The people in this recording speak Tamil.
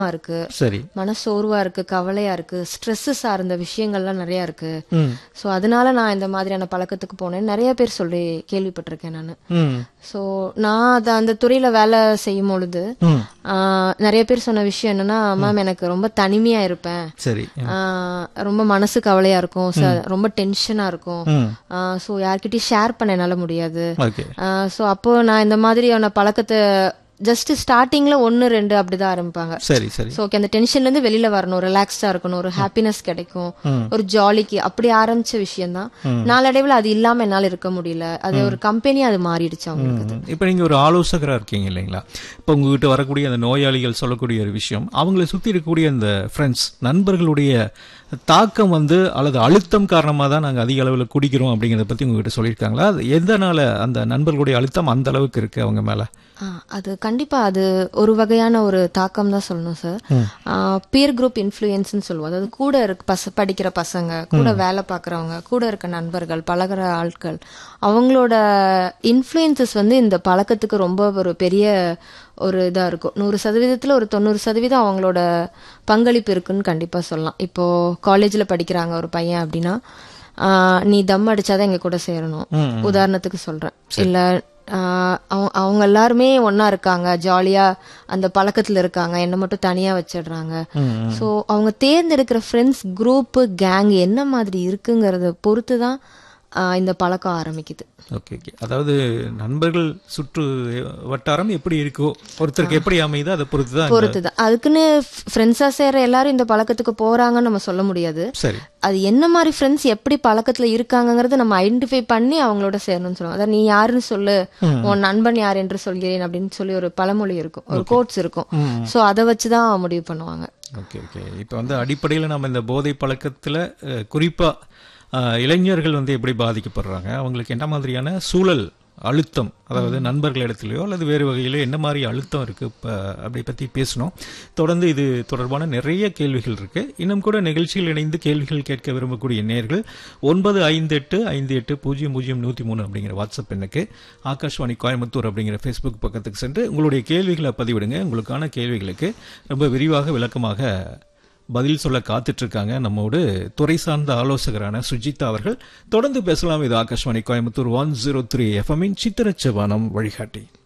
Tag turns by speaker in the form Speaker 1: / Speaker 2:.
Speaker 1: இருக்கு
Speaker 2: சரி
Speaker 1: மனசோர்வா இருக்கு கவலையா இருக்கு ஸ்ட்ரெஸ் சார்ந்த விஷயங்கள்லாம் நிறைய இருக்கு
Speaker 2: ம்
Speaker 1: ஸோ அதனால நான் இந்த மாதிரியான பழக்கத்துக்கு போனேன் நிறைய பேர் சொல்லி கேள்விப்பட்டிருக்கேன் நான்
Speaker 2: ம்
Speaker 1: ஸோ நான் அதை அந்த துறையில வேலை செய்யும் பொழுது
Speaker 2: ம்
Speaker 1: ஆஹ், நிறைய பேர் சொன்ன விஷயம் என்னன்னா மேம் எனக்கு ரொம்ப தனிமையா இருப்பேன்
Speaker 2: சரி
Speaker 1: ஆஹ், ரொம்ப மனசு கவலையா இருக்கும் ச- ரொம்ப டென்ஷனா இருக்கும்
Speaker 2: ம்
Speaker 1: ஸோ யார்கிட்டயும் ஷேர் பண்ண என்னால முடியாது
Speaker 2: ஓகே
Speaker 1: ஸோ அப்போ நான் இந்த மாதிரியான பழக்கத்தை ஜஸ்ட் ஸ்டார்டிங்ல ஒன்னு ரெண்டு அப்படிதான் ஆரம்பிப்பாங்க
Speaker 2: சரி சரி
Speaker 1: ஸோ ஓகே அந்த டென்ஷன்ல இருந்து வெளியில வரணும் ரிலாக்ஸ்டா இருக்கணும் ஒரு ஹாப்பினஸ் கிடைக்கும் ஒரு ஜாலிக்கு அப்படி ஆரம்பிச்ச விஷயம் தான் நாளடைவில் அது இல்லாம என்னால இருக்க முடியல அது ஒரு கம்பெனி அது மாறிடுச்சு அவங்களுக்கு
Speaker 2: இப்போ நீங்க ஒரு ஆலோசகரா இருக்கீங்க இல்லைங்களா இப்போ உங்ககிட்ட வரக்கூடிய அந்த நோயாளிகள் சொல்லக்கூடிய ஒரு விஷயம் அவங்கள சுத்தி இருக்கக்கூடிய அந்த ஃப்ரெண்ட்ஸ் நண்பர்களுடைய தாக்கம் வந்து அல்லது அழுத்தம் காரணமாக தான் நாங்கள் அதிக அளவில் குடிக்கிறோம் அப்படிங்கிறத பற்றி உங்ககிட்ட சொல்லியிருக்காங்களா அது எதனால அந்த நண்பர்களுடைய அழுத்தம் அந்த அளவுக்கு இருக்கு அவங்க மேல
Speaker 1: ஆ, அது கண்டிப்பா அது ஒரு வகையான ஒரு தாக்கம் தான் சொல்லணும் சார் பியர் குரூப் இன்ஃப்ளூயன்ஸ்னு சொல்லுவோம் அதாவது கூட இருக்க பச படிக்கிற பசங்க கூட வேலை பார்க்குறவங்க கூட இருக்க நண்பர்கள் பழகுற ஆட்கள் அவங்களோட இன்ஃப்ளூயன்சஸ் வந்து இந்த பழக்கத்துக்கு ரொம்ப ஒரு பெரிய ஒரு இதா இருக்கும் நூறு சதவீதத்துல ஒரு தொண்ணூறு சதவீதம் அவங்களோட பங்களிப்பு இருக்குன்னு கண்டிப்பா சொல்லலாம் இப்போ காலேஜ்ல படிக்கிறாங்க ஒரு பையன் அப்படின்னா ஆ, நீ தம் அடிச்சாதான் எங்க கூட சேரணும் உதாரணத்துக்கு சொல்றேன் இல்ல ஆஹ் அவங்க- அவங்க எல்லாருமே ஒண்ணா இருக்காங்க ஜாலியா அந்த பழக்கத்துல இருக்காங்க என்ன மட்டும் தனியா வச்சிடுறாங்க சோ அவங்க தேர்ந்தெடுக்கிற ஃப்ரெண்ட்ஸ் குரூப் கேங் என்ன மாதிரி இருக்குங்கிறத பொறுத்து தான் ஆஹ் இந்த பழக்கம் ஆரம்பிக்குது
Speaker 2: ஓகே ஓகே அதாவது நண்பர்கள் சுற்று வட்டாரம் எப்படி இருக்கோ ஒருத்தருக்கு எப்படி அமையுதோ அதை பொறுத்து தான் இந்த-
Speaker 1: பொறுத்து தான் அதுக்குன்னு ஃப்ரெண்ட்ஸா சேர்ற எல்லாரும் இந்த பழக்கத்துக்கு போறாங்கன்னு நம்ம சொல்ல முடியாது
Speaker 2: சரி
Speaker 1: அது என்ன மாதிரி ஃப்ரெண்ட்ஸ் எப்படி பழக்கத்துல இருக்காங்கங்கறத நம்ம ஐடென்டிஃபை பண்ணி அவங்களோட சேரணும்னு சொல்லுவாங்க அதாவது நீ யாருன்னு சொல்லு உன் நண்பன் யார் என்று சொல்கிறேன் அப்படின்னு சொல்லி ஒரு பழமொழி இருக்கும் ஒரு கோட்ஸ் இருக்கும் சோ அதை வச்சுதான் முடிவு பண்ணுவாங்க
Speaker 2: ஓகே ஓகே இப்போ வந்து அடிப்படையில் நம்ம இந்த போதை பழக்கத்தில் குறிப்பாக இளைஞர்கள் வந்து எப்படி பாதிக்கப்படுறாங்க அவங்களுக்கு என்ன மாதிரியான சூழல் அழுத்தம் அதாவது நண்பர்கள் இடத்துலையோ அல்லது வேறு வகையிலோ என்ன மாதிரி அழுத்தம் இருக்கு இப்போ அப்படி பற்றி பேசணும் தொடர்ந்து இது தொடர்பான நிறைய கேள்விகள் இருக்கு இன்னும் கூட நிகழ்ச்சியில் இணைந்து கேள்விகள் கேட்க விரும்பக்கூடிய நேர்கள் ஒன்பது ஐந்து எட்டு ஐந்து எட்டு பூஜ்ஜியம் பூஜ்ஜியம் நூற்றி மூணு அப்படிங்கிற வாட்ஸ்அப் எண்ணுக்கு ஆகாஷ்வாணி கோயம்புத்தூர் அப்படிங்கிற ஃபேஸ்புக் பக்கத்துக்கு சென்று உங்களுடைய கேள்விகளை பதிவிடுங்க உங்களுக்கான கேள்விகளுக்கு ரொம்ப விரிவாக விளக்கமாக பதில் சொல்ல காத்துட்டு இருக்காங்க நம்மோடு துறை சார்ந்த ஆலோசகரான சுஜிதா அவர்கள் தொடர்ந்து பேசலாம் இது Akashvani Coimbatore one zero three எஃப்எம்மின் சித்திரச்சவானம் வழிகாட்டி